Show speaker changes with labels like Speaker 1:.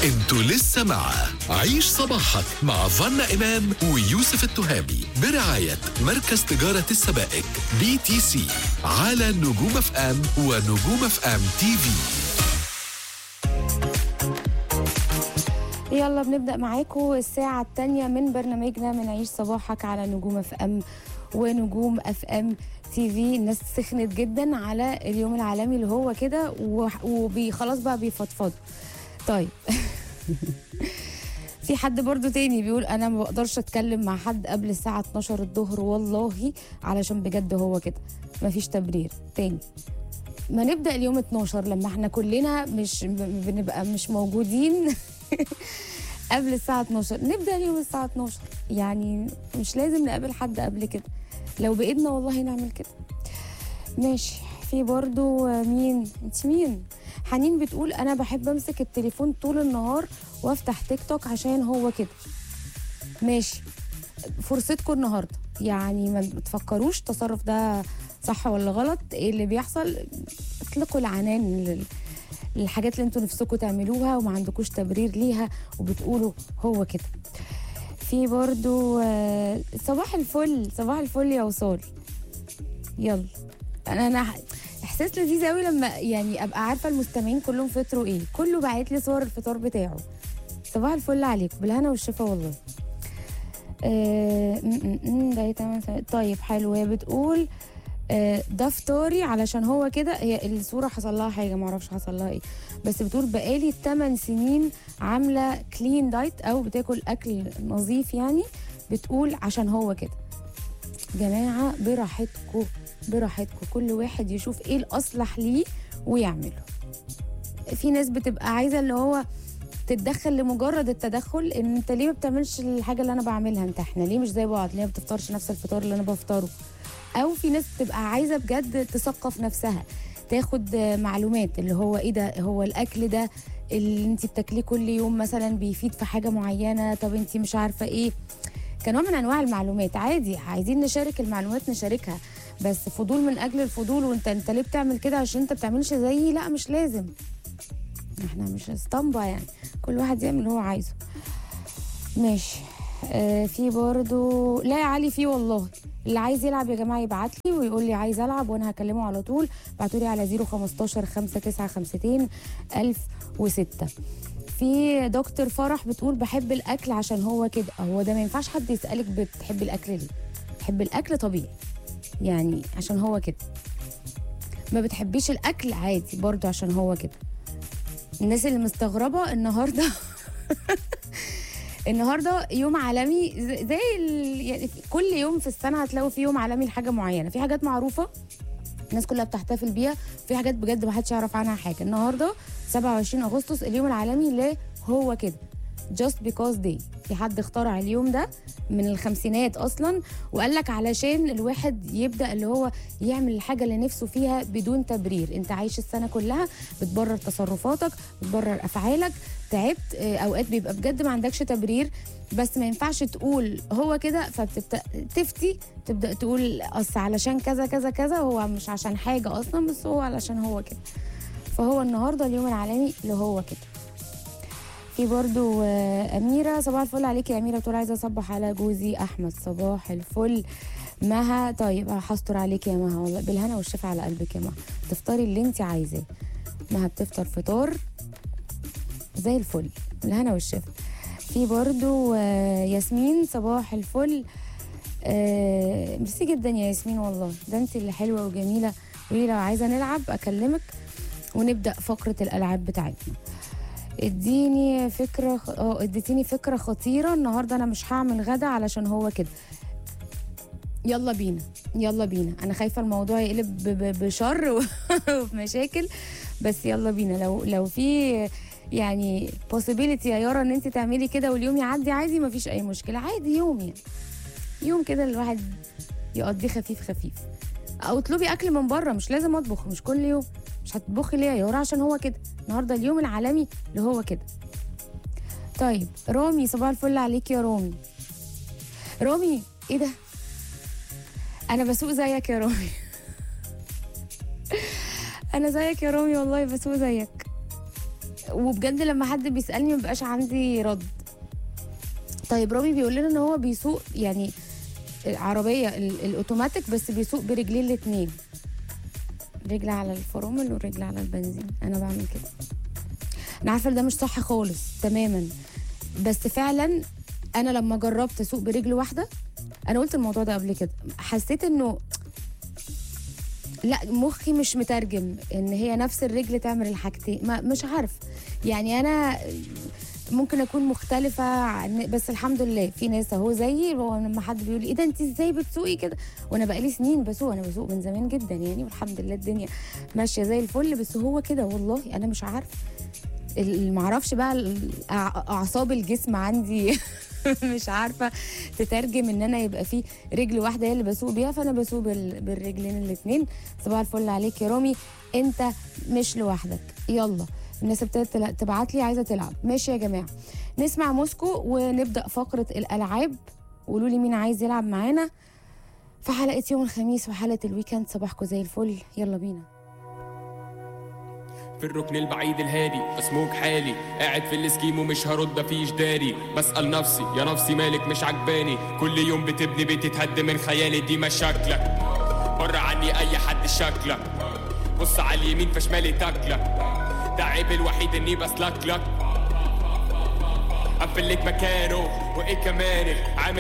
Speaker 1: انتوا لسه مع عيش صباحك مع فنا إمام ويوسف التهامي برعاية مركز تجارة السبائك بي تي سي على نجوم اف ام ونجوم اف ام تي في
Speaker 2: يلا بنبدأ معاكم الساعة الثانية من برنامجنا من عيش صباحك على نجوم اف ام ونجوم اف ام تي في الناس سخنت جدا على اليوم العالمي اللي هو كده وخلاص بقى بيفضفضوا طيب في حد برضو تاني بيقول انا ما بقدرش اتكلم مع حد قبل الساعة 12 الظهر والله علشان بجد هو كده مفيش تبرير تاني ما نبدأ اليوم 12 لما احنا كلنا مش بنبقى مش موجودين قبل الساعة 12 نبدأ اليوم الساعة 12 يعني مش لازم نقابل حد قبل كده لو بإيدنا والله نعمل كده ماشي في برضو مين انت مين حنين بتقول انا بحب امسك التليفون طول النهار وافتح تيك توك عشان هو كده ماشي فرصتكم النهارده يعني ما تفكروش التصرف ده صح ولا غلط ايه اللي بيحصل اطلقوا العنان لل... الحاجات اللي انتوا نفسكم تعملوها وما عندكوش تبرير ليها وبتقولوا هو كده في برضو آه، صباح الفل صباح الفل يا وصال يلا انا انا احساس لذيذ قوي لما يعني ابقى عارفه المستمعين كلهم فطروا ايه كله باعت لي صور الفطار بتاعه صباح الفل عليكم بالهنا والشفا والله آه م- م- م، ده إيه تمام طيب حلو هي بتقول آه، ده فطاري علشان هو كده هي الصوره حصل لها حاجه ما اعرفش حصل لها ايه بس بتقول بقالي 8 سنين عامله كلين دايت او بتاكل اكل نظيف يعني بتقول عشان هو كده جماعه براحتكم براحتكم كل واحد يشوف ايه الاصلح ليه ويعمله في ناس بتبقى عايزه اللي هو تتدخل لمجرد التدخل ان انت ليه ما بتعملش الحاجه اللي انا بعملها انت احنا ليه مش زي بعض ليه ما بتفطرش نفس الفطار اللي انا بفطره او في ناس بتبقى عايزه بجد تثقف نفسها تاخد معلومات اللي هو ايه ده هو الاكل ده اللي انت بتاكليه كل يوم مثلا بيفيد في حاجه معينه طب انت مش عارفه ايه كنوع من انواع المعلومات عادي عايزين نشارك المعلومات نشاركها بس فضول من اجل الفضول وانت انت ليه بتعمل كده عشان انت بتعملش زيي لا مش لازم احنا مش اسطمبة يعني كل واحد يعمل اللي هو عايزه ماشي آه في برضو لا يا علي في والله اللي عايز يلعب يا جماعه يبعت لي ويقول لي عايز العب وانا هكلمه على طول ابعتوا لي على 015 5952 1006 في دكتور فرح بتقول بحب الاكل عشان هو كده هو ده ما ينفعش حد يسالك بتحب الاكل ليه بحب الاكل طبيعي يعني عشان هو كده ما بتحبيش الاكل عادي برضو عشان هو كده الناس اللي مستغربه النهارده النهارده يوم عالمي زي زي ال... يعني كل يوم في السنه هتلاقوا في يوم عالمي لحاجه معينه في حاجات معروفه الناس كلها بتحتفل بيها في حاجات بجد ما حدش يعرف عنها حاجه النهارده 27 اغسطس اليوم العالمي اللي هو كده just because day في حد اخترع اليوم ده من الخمسينات اصلا وقال لك علشان الواحد يبدا اللي هو يعمل الحاجه اللي نفسه فيها بدون تبرير انت عايش السنه كلها بتبرر تصرفاتك بتبرر افعالك تعبت آه، اوقات بيبقى بجد ما عندكش تبرير بس ما ينفعش تقول هو كده فبتبدا تفتي تبدا تقول اصل علشان كذا كذا كذا هو مش عشان حاجه اصلا بس هو علشان هو كده فهو النهارده اليوم العالمي اللي هو كده في برضو آه، أميرة صباح الفل عليك يا أميرة بتقول عايزة أصبح على جوزي أحمد صباح الفل مها طيب هستر عليك يا مها والله بالهنا والشفا على قلبك يا مها تفطري اللي انت عايزاه مها بتفطر فطار زي الفل بالهنا والشفا في برضو آه، ياسمين صباح الفل آه، ميرسي جدا يا ياسمين والله ده انت اللي حلوة وجميلة قولي لو عايزة نلعب أكلمك ونبدأ فقرة الألعاب بتاعتنا اديني فكره خ- اه اديتيني فكره خطيره النهارده انا مش هعمل غدا علشان هو كده يلا بينا يلا بينا انا خايفه الموضوع يقلب ب- ب- بشر و- وبمشاكل بس يلا بينا لو لو في يعني possibility يا يارا ان انت تعملي كده واليوم يعدي عادي مفيش اي مشكله عادي يوم يعني يوم كده الواحد يقضيه خفيف خفيف او اطلبي اكل من بره مش لازم اطبخ مش كل يوم مش هتطبخي ليه يا يارا عشان هو كده النهارده اليوم العالمي اللي هو كده طيب رامي صباح الفل عليك يا رامي رامي ايه ده انا بسوق زيك يا رامي انا زيك يا رامي والله بسوق زيك وبجد لما حد بيسالني مبقاش عندي رد طيب رامي بيقول لنا ان هو بيسوق يعني عربيه ال- الاوتوماتيك بس بيسوق برجلين الاتنين رجل على الفرامل ورجل على البنزين انا بعمل كده انا عارفه إن ده مش صح خالص تماما بس فعلا انا لما جربت اسوق برجل واحده انا قلت الموضوع ده قبل كده حسيت انه لا مخي مش مترجم ان هي نفس الرجل تعمل الحاجتين ما مش عارف يعني انا ممكن اكون مختلفه عن بس الحمد لله في ناس اهو زيي هو لما حد بيقول لي ايه ده انت ازاي بتسوقي كده وانا بقالي سنين بسوق انا بسوق من زمان جدا يعني والحمد لله الدنيا ماشيه زي الفل بس هو كده والله انا مش عارفه ال- معرفش بقى ال- أع- اعصاب الجسم عندي مش عارفه تترجم ان انا يبقى في رجل واحده هي اللي بسوق بيها فانا بسوق بال- بالرجلين الاثنين صباح الفل عليك يا رامي انت مش لوحدك يلا الناس ابتدت تلا- تبعت لي عايزه تلعب ماشي يا جماعه نسمع موسكو ونبدا فقره الالعاب قولوا لي مين عايز يلعب معانا في حلقه يوم الخميس وحلقه الويكند صباحكم زي الفل يلا بينا
Speaker 3: في الركن البعيد الهادي مسموك حالي قاعد في الاسكيم ومش هرد مفيش داري بسأل نفسي يا نفسي مالك مش عجباني كل يوم بتبني بيت تهد من خيالي دي مشاكلك بره عني اي حد شكلك بص على اليمين فشمالي تاكلك ده عيب الوحيد اني بسلك لك قفل لك مكانه وايه كمان عامل